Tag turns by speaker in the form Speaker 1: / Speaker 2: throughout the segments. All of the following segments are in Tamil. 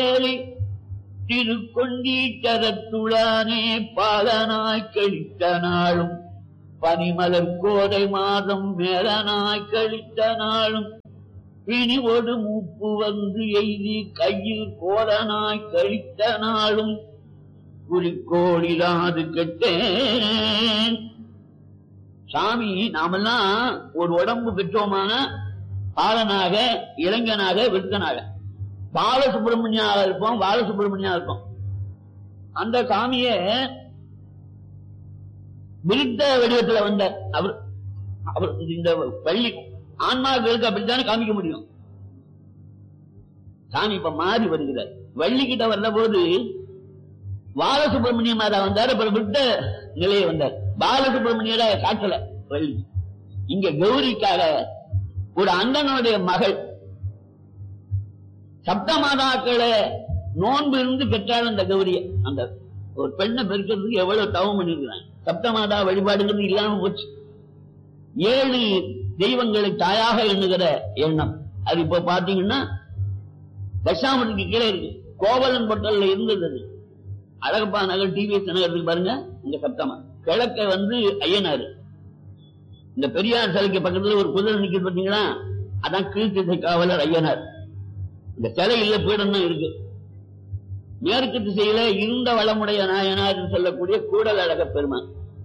Speaker 1: ஏறி திருக்கொண்டீச்சரத்துளானே பாலனாய் கழித்த நாளும் பனிமலர் கோடை மாதம் மேலனாய் கழித்த நாளும் பிணிவோடு மூப்பு வந்து எய்தி கையில் கோலனாய் கழித்த நாளும் குறிக்கோளிலாது கெட்டேன் சாமி நாமெல்லாம் ஒரு உடம்பு பெற்றோமான பாலனாக இளைஞனாக விருத்தனாக பாலசுப்பிரமணியாக இருப்போம் பாலசுப்பிரமணியா இருப்போம் அந்த சாமிய விருத்த வடிவத்துல வந்த அவர் அவர் இந்த பள்ளி ஆன்மாக்களுக்கு அப்படித்தானே காமிக்க முடியும் சாமி இப்ப மாறி வருகிறார் வள்ளி கிட்ட வந்த போது பாலசுப்பிரமணிய மாதா வந்தார் அப்புறம் விட்ட நிலையை வந்தார் பாலசுப்பிரமணியர காட்டல வள்ளி இங்க கௌரிக்காக ஒரு அண்ணனுடைய மகள் சப்த மாதாக்களை நோன்பு இருந்து பெற்றாள் அந்த கௌரிய அந்த ஒரு பெண்ணை பெருக்கிறதுக்கு எவ்வளவு தவம் பண்ணிருக்கிறான் சப்த மாதா வழிபாடுங்கிறது இல்லாம போச்சு ஏழு தெய்வங்களை தாயாக எண்ணுகிற எண்ணம் அது இப்ப பாத்தீங்கன்னா தசாமத்துக்கு கீழே இருக்கு கோவலன் பொட்டல்ல இருந்தது அது அழகப்பா நகர் டிவிஎஸ் நகர் இருக்கு பாருங்க இங்க சப்தமா கிழக்க வந்து ஐயனாரு இந்த பெரியார் சிலைக்கு பக்கத்துல ஒரு குதிரை நிக்குது பாத்தீங்களா அதான் கீழ்த்திசை காவலர் ஐயனார் இந்த சிலை இல்ல பீடம் தான் இருக்கு மேற்கு திசையில இருந்த வளமுடைய நாயனார் என்று சொல்லக்கூடிய கூடல் அழக பெருமான்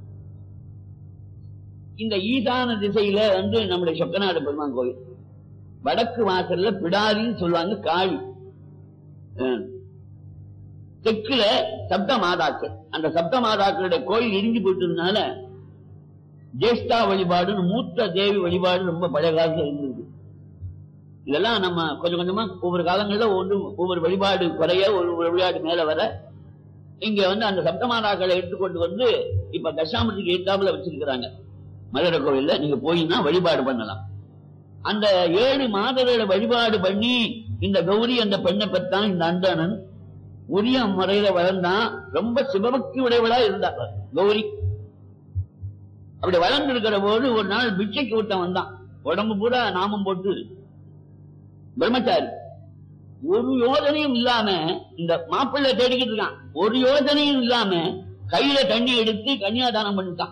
Speaker 1: இந்த ஈசான திசையில வந்து நம்முடைய சொக்கநாடு பெருமான் கோயில் வடக்கு வாசல்ல பிடாரின்னு சொல்லுவாங்க காளி அஹ். தெற்குல சப்த மாதாக்கள் அந்த சப்த மாதாக்களுடைய கோயில் இடிஞ்சு போயிட்டதுனால ஜேஷ்டா வழிபாடுன்னு மூத்த தேவி வழிபாடு ரொம்ப பழைய காலத்துல இருந்தது இதெல்லாம் நம்ம கொஞ்சம் கொஞ்சமா ஒவ்வொரு காலங்கள்ல ஒன்று ஒவ்வொரு வழிபாடு குறைய ஒரு வழிபாடு மேல வர இங்க வந்து அந்த சப்தமாதாக்களை எடுத்துக்கொண்டு வந்து இப்ப தசாமத்துக்கு எட்டாப்புல வச்சிருக்கிறாங்க மதுரை கோவில்ல நீங்க போயின்னா வழிபாடு பண்ணலாம் அந்த ஏழு மாதர்களை வழிபாடு பண்ணி இந்த கௌரி அந்த பெண்ணை பெற்றான் இந்த அந்தணன் உரிய முறையில வளர்ந்தான் ரொம்ப சிவபக்தி உடையவளா இருந்தா கௌரி அப்படி வளர்ந்து இருக்கிற போது ஒரு நாள் பிச்சைக்கு விட்டம் வந்தான் உடம்பு பூரா நாமம் போட்டு பிரம்மச்சாரி ஒரு யோஜனையும் இல்லாம இந்த மாப்பிள்ளை தேடிக்கிட்டு இருக்கான் ஒரு யோஜனையும் இல்லாம கையில தண்ணி எடுத்து கன்னியாதானம் பண்ணிட்டான்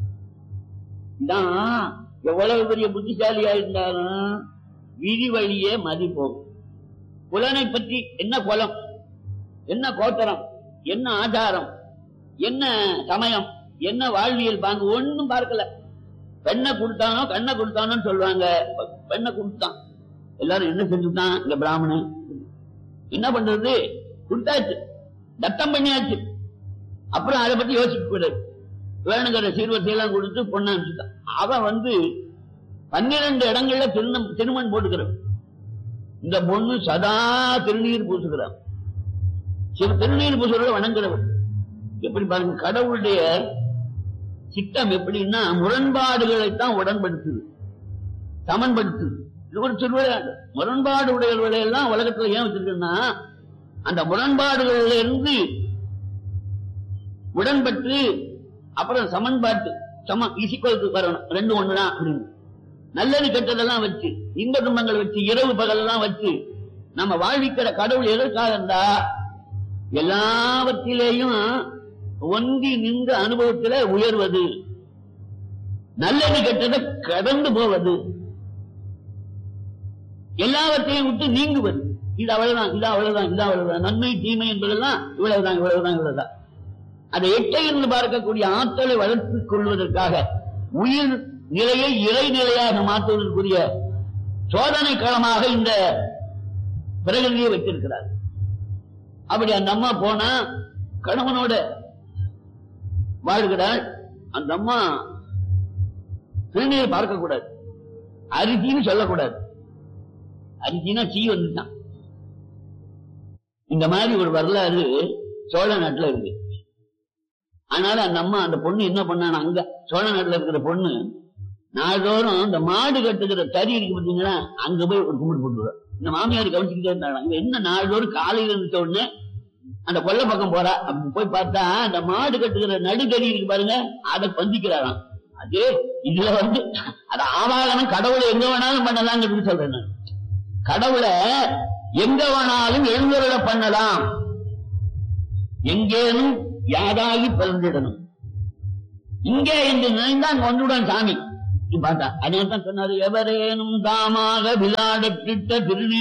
Speaker 1: இதான் எவ்வளவு பெரிய புத்திசாலியா இருந்தாலும் விதி வழியே மதி போகும் புலனை பற்றி என்ன குலம் என்ன கோத்தரம் என்ன ஆச்சாரம் என்ன சமயம் என்ன வாழ்வியல் பாங்கு ஒண்ணும் பார்க்கல பெண்ணை கொடுத்தானோ கண்ணை கொடுத்தானோன்னு சொல்லுவாங்க பெண்ணை கொடுத்தான் எல்லாரும் என்ன செஞ்சுட்டான் இந்த பிராமணன் என்ன பண்றது கொடுத்தாச்சு தத்தம் பண்ணியாச்சு அப்புறம் அதை பத்தி யோசிக்க கூடாது வேணுங்கிற சீர்வரிசையெல்லாம் கொடுத்து பொண்ணை அனுப்பிச்சுட்டான் அவன் வந்து பன்னிரண்டு இடங்கள்ல திருநம் திருமண் போட்டுக்கிறான் இந்த பொண்ணு சதா திருநீர் பூசுகிறான் சிவ திருநீர் பூசுகிறத வணங்குறவன் எப்படி பாருங்க கடவுளுடைய சிட்டம் எப்படின்னா முரண்பாடுகளைத்தான் உடன்படுத்துது சமன்படுத்துது இது ஒரு திருவிளையாட்டு முரண்பாடு உடையவர்களை எல்லாம் உலகத்துல ஏன் வச்சிருக்குன்னா அந்த முரண்பாடுகள்ல இருந்து உடன்பட்டு அப்புறம் சமன்பாட்டு சம இசிக்கலுக்கு வரணும் ரெண்டு ஒண்ணுதான் அப்படின்னு நல்லது கெட்டதெல்லாம் வச்சு இன்ப துன்பங்கள் வச்சு இரவு பகலெல்லாம் வச்சு நம்ம வாழ்விக்கிற கடவுள் எதற்காக இருந்தா எல்லாவற்றிலேயும் ஒன்றி நின்ற அனுபவத்துல உயர்வது நல்லது கெட்டதை கடந்து போவது எல்லாவற்றையும் விட்டு நீங்குவது இது அவ்வளவுதான் இது அவ்வளவுதான் இது அவ்வளவுதான் நன்மை தீமை என்பதெல்லாம் இவ்வளவுதான் இவ்வளவுதான் இவ்வளவுதான் அதை எட்டை இருந்து பார்க்கக்கூடிய ஆற்றலை வளர்த்துக் கொள்வதற்காக உயிர் நிலையை இறை நிலையாக மாற்றுவதற்குரிய சோதனை களமாக இந்த பிரகதியை வைத்திருக்கிறார் அப்படி அந்த அம்மா போனா கணவனோட வாழ்கிறாள் அந்த அம்மா திருநீரை பார்க்க கூடாது அரிசின்னு சொல்லக்கூடாது அரிசினா சீ வந்துட்டான் இந்த மாதிரி ஒரு வரலாறு சோழ நாட்டுல இருக்கு அதனால அந்த அம்மா அந்த பொண்ணு என்ன பண்ணான அங்க சோழ நாட்டுல இருக்கிற பொண்ணு நாள்தோறும் இந்த மாடு கட்டுகிற தறி இருக்கு பாத்தீங்களா அங்க போய் ஒரு கும்பிட்டு போட்டுருவா இந்த மாமியார் கவனிச்சுக்கிட்டே இருந்தாங்க இங்க என்ன நாள்தோறும் காலையில இருந்த உடனே அந்த கொல்லை பக்கம் போறா அப்படி போய் பார்த்தா அந்த மாடு கட்டுகிற நடுதறி இருக்கு பாருங்க அதை பந்திக்கிறாராம் அது இதுல வந்து அது ஆவாகனம் கடவுளை எங்க வேணாலும் பண்ணலாங்கிறது சொல்றேன் நான் கடவுளை எங்க வேணாலும் எழுந்தருள பண்ணலாம் எங்கேனும் யாதாகி பிறந்திடணும் இங்கே என்று நினைந்தா அங்க வந்துவிடும் சாமி பார்த்தா அதே தான் சொன்னாரு எவரேனும் தாமாக விளையாடப்பிட்ட திருநீ